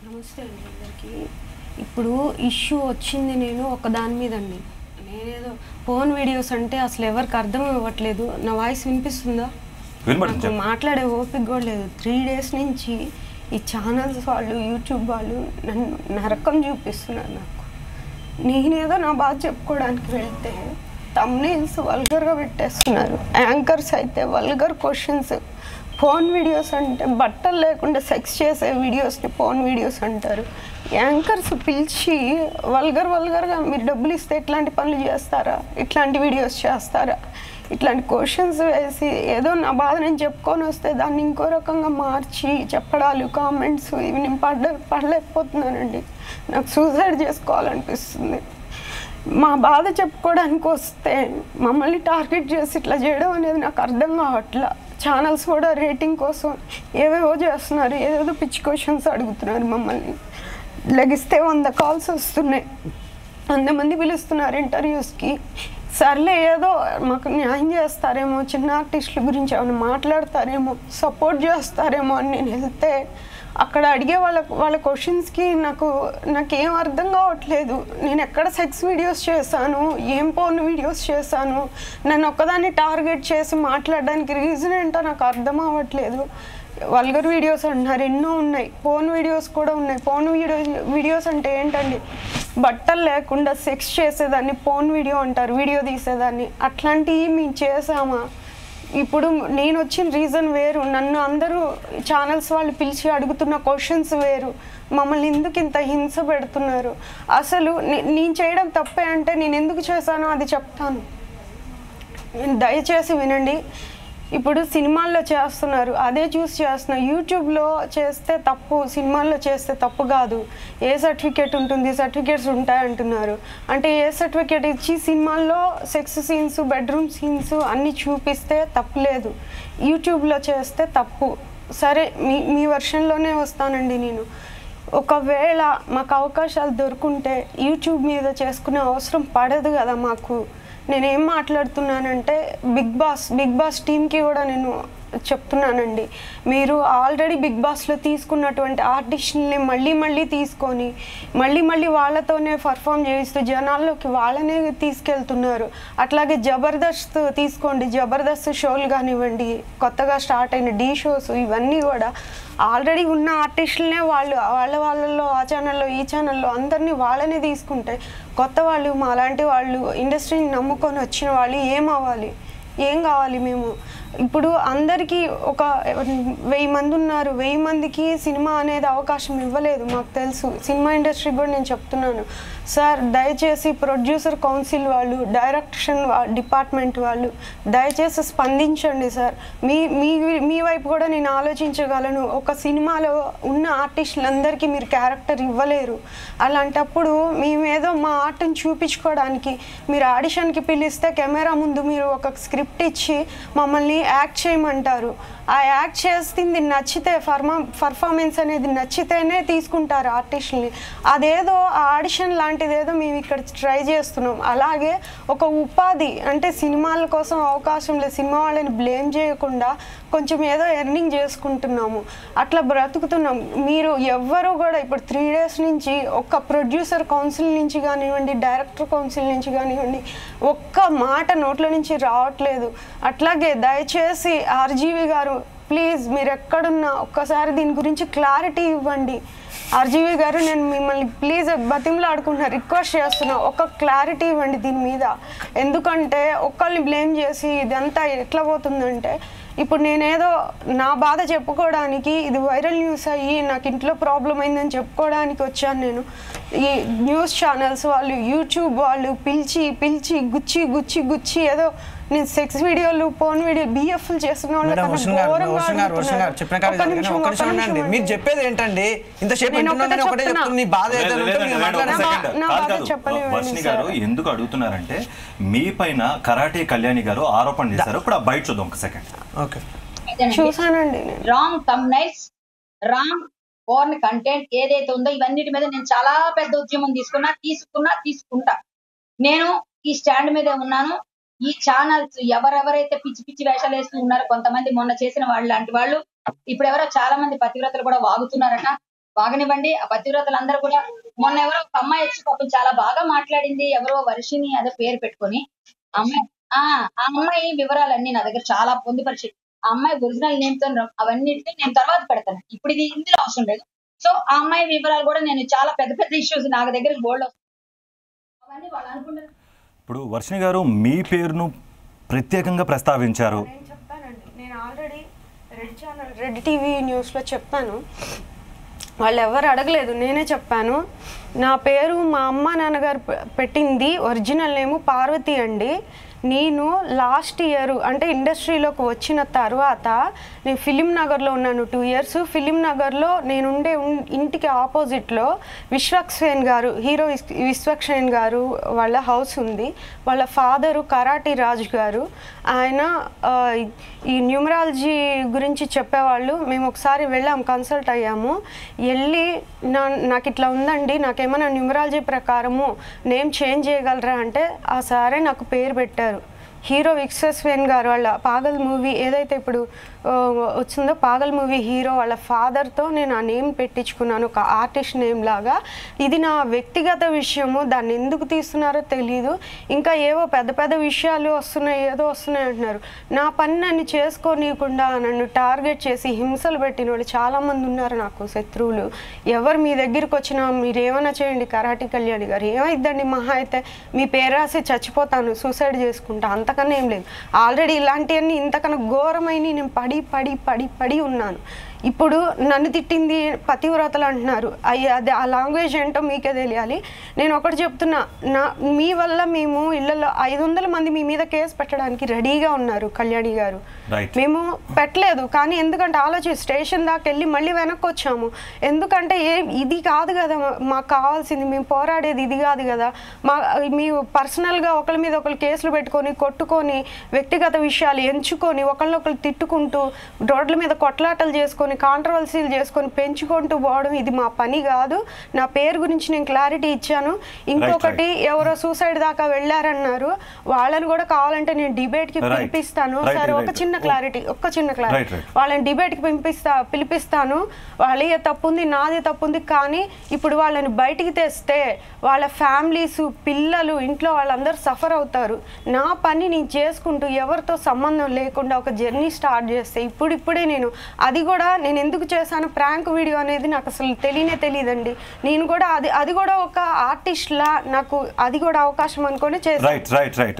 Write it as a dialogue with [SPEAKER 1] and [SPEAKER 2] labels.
[SPEAKER 1] నమస్తే అండి అందరికీ ఇప్పుడు ఇష్యూ వచ్చింది నేను ఒక దాని మీద అండి నేనేదో ఫోన్ వీడియోస్ అంటే అసలు ఎవరికి అర్థం అవ్వట్లేదు నా వాయిస్ వినిపిస్తుందా
[SPEAKER 2] వినబడుతుంది
[SPEAKER 1] నాకు
[SPEAKER 2] చెప్పు.
[SPEAKER 1] మాట్లాడే ఓపిక కూడా లేదు త్రీ డేస్ నుంచి ఈ ఛానల్స్ వాళ్ళు యూట్యూబ్ వాళ్ళు నన్ను నరకం చూపిస్తున్నారు నాకు నేనేదో నా బాధ చెప్పుకోవడానికి వెళ్తే తమ్నేల్స్ వల్గర్గా పెట్టేస్తున్నారు యాంకర్స్ అయితే వల్గర్ క్వశ్చన్స్ ఫోన్ వీడియోస్ అంటే బట్టలు లేకుండా సెక్స్ చేసే వీడియోస్ని ఫోన్ వీడియోస్ అంటారు యాంకర్స్ పిలిచి వల్గర్ వల్గర్గా మీరు డబ్బులు ఇస్తే ఇట్లాంటి పనులు చేస్తారా ఇట్లాంటి వీడియోస్ చేస్తారా ఇట్లాంటి క్వశ్చన్స్ వేసి ఏదో నా బాధ నేను చెప్పుకొని వస్తే దాన్ని ఇంకో రకంగా మార్చి చెప్పడాలు కామెంట్స్ ఇవి నేను పడ పడలేకపోతున్నానండి నాకు సూసైడ్ చేసుకోవాలనిపిస్తుంది మా బాధ చెప్పుకోవడానికి వస్తే మమ్మల్ని టార్గెట్ చేసి ఇట్లా చేయడం అనేది నాకు అర్థం కావట్లా ఛానల్స్ కూడా రేటింగ్ కోసం ఏవేవో చేస్తున్నారు ఏదేదో పిచ్చి క్వశ్చన్స్ అడుగుతున్నారు మమ్మల్ని లెగిస్తే వంద కాల్స్ వస్తున్నాయి వంద మంది పిలుస్తున్నారు ఇంటర్వ్యూస్కి సర్లే ఏదో మాకు న్యాయం చేస్తారేమో చిన్న ఆర్టిస్టుల గురించి ఏమైనా మాట్లాడతారేమో సపోర్ట్ చేస్తారేమో అని నేను వెళ్తే అక్కడ అడిగే వాళ్ళ వాళ్ళ క్వశ్చన్స్కి నాకు నాకేం అర్థం కావట్లేదు నేను ఎక్కడ సెక్స్ వీడియోస్ చేశాను ఏం పోన్ వీడియోస్ చేశాను నన్ను ఒక్కదాన్ని టార్గెట్ చేసి మాట్లాడడానికి రీజన్ ఏంటో నాకు అర్థం అవ్వట్లేదు వల్గర్ వీడియోస్ అంటున్నారు ఎన్నో ఉన్నాయి ఫోన్ వీడియోస్ కూడా ఉన్నాయి ఫోన్ వీడియో వీడియోస్ అంటే ఏంటండి బట్టలు లేకుండా సెక్స్ చేసేదాన్ని ఫోన్ వీడియో అంటారు వీడియో తీసేదాన్ని అట్లాంటివి మేము చేసామా ఇప్పుడు నేను వచ్చిన రీజన్ వేరు నన్ను అందరూ ఛానల్స్ వాళ్ళు పిలిచి అడుగుతున్న క్వశ్చన్స్ వేరు మమ్మల్ని ఎందుకు ఇంత హింస పెడుతున్నారు అసలు నే- నేను చేయడం తప్పే అంటే నేను ఎందుకు చేశానో అది చెప్తాను నేను దయచేసి వినండి ఇప్పుడు సినిమాల్లో చేస్తున్నారు అదే చూసి చేస్తున్నారు యూట్యూబ్లో చేస్తే తప్పు సినిమాల్లో చేస్తే తప్పు కాదు ఏ సర్టిఫికేట్ ఉంటుంది సర్టిఫికేట్స్ ఉంటాయి అంటున్నారు అంటే ఏ సర్టిఫికేట్ ఇచ్చి సినిమాల్లో సెక్స్ సీన్స్ బెడ్రూమ్ సీన్స్ అన్నీ చూపిస్తే తప్పులేదు యూట్యూబ్లో చేస్తే తప్పు సరే మీ మీ వర్షన్లోనే వస్తానండి నేను ఒకవేళ మాకు అవకాశాలు దొరుకుంటే యూట్యూబ్ మీద చేసుకునే అవసరం పడదు కదా మాకు నేనేం మాట్లాడుతున్నానంటే బిగ్ బాస్ బిగ్ బాస్ టీంకి కూడా నేను చెప్తున్నానండి మీరు ఆల్రెడీ బిగ్ బాస్లో తీసుకున్నటువంటి ఆర్టిస్ట్ని మళ్ళీ మళ్ళీ తీసుకొని మళ్ళీ మళ్ళీ వాళ్ళతోనే పర్ఫామ్ చేయిస్తూ జనాల్లోకి వాళ్ళనే తీసుకెళ్తున్నారు అట్లాగే జబర్దస్త్ తీసుకోండి జబర్దస్త్ షోలు కానివ్వండి కొత్తగా స్టార్ట్ అయిన డీ షోస్ ఇవన్నీ కూడా ఆల్రెడీ ఉన్న ఆర్టిస్టులనే వాళ్ళు వాళ్ళ వాళ్ళల్లో ఆ ఛానల్లో ఈ ఛానల్లో అందరినీ వాళ్ళనే తీసుకుంటే కొత్త వాళ్ళు మా లాంటి వాళ్ళు ఇండస్ట్రీని నమ్ముకొని వచ్చిన వాళ్ళు ఏం అవ్వాలి ఏం కావాలి మేము ఇప్పుడు అందరికీ ఒక వెయ్యి మంది ఉన్నారు వెయ్యి మందికి సినిమా అనేది అవకాశం ఇవ్వలేదు మాకు తెలుసు సినిమా ఇండస్ట్రీకి కూడా నేను చెప్తున్నాను సార్ దయచేసి ప్రొడ్యూసర్ కౌన్సిల్ వాళ్ళు డైరెక్షన్ డిపార్ట్మెంట్ వాళ్ళు దయచేసి స్పందించండి సార్ మీ మీ మీ వైపు కూడా నేను ఆలోచించగలను ఒక సినిమాలో ఉన్న ఆర్టిస్టులందరికీ మీరు క్యారెక్టర్ ఇవ్వలేరు అలాంటప్పుడు మేమేదో మా ఆర్ట్ని చూపించుకోవడానికి మీరు ఆడిషన్కి పిలిస్తే కెమెరా ముందు మీరు ఒక స్క్రిప్ట్ ఇచ్చి మమ్మల్ని యాక్ట్ చేయమంటారు ఆ యాక్ట్ చేస్తుంది నచ్చితే ఫర్మా పర్ఫార్మెన్స్ అనేది నచ్చితేనే తీసుకుంటారు ఆర్టిస్టుల్ని అదేదో ఆ ఆడిషన్ లాంటిది ఏదో మేము ఇక్కడ ట్రై చేస్తున్నాం అలాగే ఒక ఉపాధి అంటే సినిమాల కోసం అవకాశం లేదు సినిమా వాళ్ళని బ్లేమ్ చేయకుండా కొంచెం ఏదో ఎర్నింగ్ చేసుకుంటున్నాము అట్లా బ్రతుకుతున్నాం మీరు ఎవ్వరు కూడా ఇప్పుడు త్రీ డేస్ నుంచి ఒక్క ప్రొడ్యూసర్ కౌన్సిల్ నుంచి కానివ్వండి డైరెక్టర్ కౌన్సిల్ నుంచి కానివ్వండి ఒక్క మాట నోట్ల నుంచి రావట్లేదు అట్లాగే దయచేసి ఆర్జీవి గారు ప్లీజ్ మీరు ఎక్కడున్నా ఒక్కసారి దీని గురించి క్లారిటీ ఇవ్వండి ఆర్జీవి గారు నేను మిమ్మల్ని ప్లీజ్ బతిమలో ఆడుకుంటున్నా రిక్వెస్ట్ చేస్తున్నా ఒక క్లారిటీ ఇవ్వండి దీని మీద ఎందుకంటే ఒక్కరిని బ్లేమ్ చేసి ఇదంతా ఎట్లా పోతుందంటే ఇప్పుడు నేనేదో నా బాధ చెప్పుకోవడానికి ఇది వైరల్ న్యూస్ అయ్యి నాకు ఇంట్లో ప్రాబ్లం అయిందని చెప్పుకోవడానికి వచ్చాను నేను ఈ న్యూస్ ఛానల్స్ వాళ్ళు యూట్యూబ్ వాళ్ళు పిలిచి పిలిచి గుచ్చి గుచ్చి గుచ్చి ఏదో నేను సెక్స్ వీడియోలు ఫోన్ వీడియో బిఎఫ్లు చేస్తున్న వాళ్ళ
[SPEAKER 3] మేడం
[SPEAKER 1] కన్నా
[SPEAKER 3] రోషన్ గారు
[SPEAKER 1] ఘోరంగా
[SPEAKER 3] రోషన్ గారు రోషన్ గారు
[SPEAKER 1] అడుగుతున్నారు.
[SPEAKER 3] చెప్పిన కాదు
[SPEAKER 1] ఒక్క
[SPEAKER 3] కానీ
[SPEAKER 1] నిమిషం,
[SPEAKER 3] ఒక్క
[SPEAKER 1] ఒక్క
[SPEAKER 3] నిమిషం
[SPEAKER 1] నిమిషం
[SPEAKER 3] ఉండండి మీరు
[SPEAKER 1] అండి.
[SPEAKER 3] చెప్పేది ఏంటండి ఇంతసేపు
[SPEAKER 1] నేను
[SPEAKER 3] వింటున్నాను నేను
[SPEAKER 1] ఒకటే
[SPEAKER 3] ఒకటే
[SPEAKER 1] చెప్తున్నా.
[SPEAKER 3] చెప్తున్నా నీ బాధ
[SPEAKER 2] లేదు,
[SPEAKER 3] ఏదైతే ఉంటే
[SPEAKER 2] లేదండి,
[SPEAKER 3] మీరు
[SPEAKER 2] మేడం, ఒక
[SPEAKER 3] మాట్లాడండి.
[SPEAKER 2] సెకండ్.
[SPEAKER 1] నా
[SPEAKER 2] కాదు,
[SPEAKER 1] బాధ
[SPEAKER 2] కాదు.
[SPEAKER 1] చెప్పనివ్వండి
[SPEAKER 2] వర్షిణి
[SPEAKER 1] సార్.
[SPEAKER 2] గారు ఎందుకు అడుగుతున్నారంటే మీ పైన కరాటే కళ్యాణి గారు ఆరోపణ చేశారు ఇప్పుడు ఆ బయట చూద్దాం ఒక సెకండ్
[SPEAKER 3] ఓకే
[SPEAKER 1] చూసానండి నేను
[SPEAKER 4] wrong thumbnails wrong porn content ఏదైతే ఉందో ఇవన్నిటి మీద నేను చాలా పెద్ద ఉద్యమం తీసుకున్నా తీసుకున్నా తీసుకుంటా నేను ఈ స్టాండ్ మీదే ఉన్నాను ఈ ఛానల్స్ ఎవరెవరైతే పిచ్చి పిచ్చి వేషాలు వేస్తూ ఉన్నారో కొంతమంది మొన్న చేసిన వాళ్ళు లాంటి వాళ్ళు ఇప్పుడు ఎవరో చాలా మంది పతివ్రతలు కూడా వాగుతున్నారట బాగనివ్వండి ఆ పతివ్రతలందరూ కూడా మొన్న ఎవరో ఒక అమ్మాయి వచ్చి పాపం చాలా బాగా మాట్లాడింది ఎవరో వర్షిని అదే పేరు పెట్టుకొని ఆ అమ్మాయి ఆ ఆ అమ్మాయి వివరాలన్నీ నా దగ్గర చాలా పొందుపరిచి ఆ అమ్మాయి ఒరిజినల్ నేమ్ తో అవన్నిటిని నేను తర్వాత పెడతాను ఇప్పుడు ఇది ఇందులో అవసరం లేదు సో ఆ అమ్మాయి వివరాలు కూడా నేను చాలా పెద్ద పెద్ద ఇష్యూస్ నాకు దగ్గర గోల్డ్ అవన్నీ వాళ్ళు అనుకుంటారు
[SPEAKER 2] ఇప్పుడు వర్షిణి గారు మీ పేరును ప్రత్యేకంగా ప్రస్తావించారు
[SPEAKER 1] నేను చెప్తానండి నేను already red channel red TV న్యూస్లో చెప్పాను వాళ్ళు ఎవరు అడగలేదు నేనే చెప్పాను నా పేరు మా అమ్మ నాన్నగారు పె- పెట్టింది ఒరిజినల్ నేము పార్వతి అండి నేను లాస్ట్ ఇయర్ అంటే ఇండస్ట్రీలోకి వచ్చిన తర్వాత నేను ఫిలిం నగర్లో ఉన్నాను టూ ఇయర్స్ ఫిలిం నగర్లో నేను ఉండే ఉన్- ఇంటికి ఆపోజిట్లో విశ్వక్సేన్ గారు హీరో విస్- విశ్వక్సేన్ గారు వాళ్ళ హౌస్ ఉంది వాళ్ళ ఫాదరు కరాటి రాజు గారు ఆయన ఆ, ఈ న్యూమరాలజీ గురించి చెప్పేవాళ్ళు మేము ఒకసారి వెళ్ళాం కన్సల్ట్ అయ్యాము వెళ్ళి నా నాకు ఇట్లా ఉందండి నాకేమైనా న్యూమరాలజీ ప్రకారము నేమ్ చేంజ్ చేయగలరా అంటే ఆ సారే నాకు పేరు పెట్టారు హీరో విక్సస్వేన్ గారు వాళ్ళ పాగల్ మూవీ ఏదైతే ఇప్పుడు ఆ, వచ్చిందో పాగల్ మూవీ హీరో వాళ్ళ ఫాదర్తో నేను ఆ నేమ్ పెట్టించుకున్నాను ఒక ఆర్టిస్ట్ నేమ్ లాగా ఇది నా వ్యక్తిగత విషయము దాన్ని ఎందుకు తీస్తున్నారో తెలియదు ఇంకా ఏవో పెద్ద పెద్ద విషయాలు వస్తున్నాయి ఏదో వస్తున్నాయి అంటున్నారు నా పని నన్ను చేసుకోనీయకుండా నన్ను టార్గెట్ చేసి హింసలు పెట్టిన వాళ్ళు చాలామంది ఉన్నారు నాకు శత్రువులు ఎవరు మీ దగ్గరికి వచ్చినా మీరు ఏమైనా చేయండి కరాటి కళ్యాణి గారు ఏమైందండి మహా అయితే మీ పేరు రాసి చచ్చిపోతాను సూసైడ్ చేసుకుంటా అంతకన్నా ఏం లేదు ఆల్రెడీ ఇలాంటివన్నీ ఇంతకన్నా ఘోరమైన నేను పడి పడి పడి పడి ఉన్నాను ఇప్పుడు నన్ను తిట్టింది పతివ్రతలు అంటున్నారు అయ్యి అది ఆ లాంగ్వేజ్ ఏంటో మీకే తెలియాలి నేను ఒకటి చెప్తున్నా నా మీ వల్ల మేము ఇళ్లలో ఐదు వందల మంది మీ మీద కేసు పెట్టడానికి రెడీగా ఉన్నారు కళ్యాణి గారు
[SPEAKER 2] రైట్
[SPEAKER 1] మేము పెట్టలేదు కానీ ఎందుకంటే ఆలోచి స్టేషన్ దాకా వెళ్ళి మళ్ళీ వెనక్కి వచ్చాము ఎందుకంటే ఏ ఇది కాదు కదా మా- మాకు కావాల్సింది మేము పోరాడేది ఇది కాదు కదా మా మీ పర్సనల్గా ఒకరి మీద ఒకరు కేసులు పెట్టుకొని కొట్టుకొని వ్యక్తిగత విషయాలు ఎంచుకొని ఒకళ్ళొకరు తిట్టుకుంటూ రోడ్ల మీద కొట్లాటలు చేసుకొని కాంట్రవర్సీలు చేసుకొని పెంచుకుంటూ పోవడం ఇది మా పని కాదు నా పేరు గురించి నేను క్లారిటీ ఇచ్చాను ఇంకొకటి ఎవరో సూసైడ్ దాకా వెళ్ళారన్నారు వాళ్ళని కూడా కావాలంటే నేను డిబేట్కి
[SPEAKER 2] Right.
[SPEAKER 1] పిలిపిస్తాను
[SPEAKER 2] Right,
[SPEAKER 1] సరే ఒక
[SPEAKER 2] right.
[SPEAKER 1] చిన్న క్లారిటీ ఒక్క చిన్న
[SPEAKER 2] Right,
[SPEAKER 1] క్లారిటీ
[SPEAKER 2] right.
[SPEAKER 1] వాళ్ళని డిబేట్కి పంపిస్తా పిలిపిస్తాను వాళ్ళే తప్పు ఉంది నాదే తప్పు ఉంది కానీ ఇప్పుడు వాళ్ళని బయటికి తెస్తే వాళ్ళ ఫ్యామిలీస్ పిల్లలు ఇంట్లో వాళ్ళందరూ సఫర్ అవుతారు నా పని నేను చేసుకుంటూ ఎవరితో సంబంధం లేకుండా ఒక జర్నీ స్టార్ట్ చేస్తే ఇప్పుడు ఇప్పుడే నేను అది కూడా నేను ఎందుకు చేశాను ప్రాంక్ వీడియో అనేది నాకు అసలు తెలియనే తెలియదండి నేను కూడా అది అది కూడా ఒక ఆర్టిస్ట్లా నాకు అది కూడా అవకాశం అనుకొని చేశాను
[SPEAKER 2] రైట్ రైట్ రైట్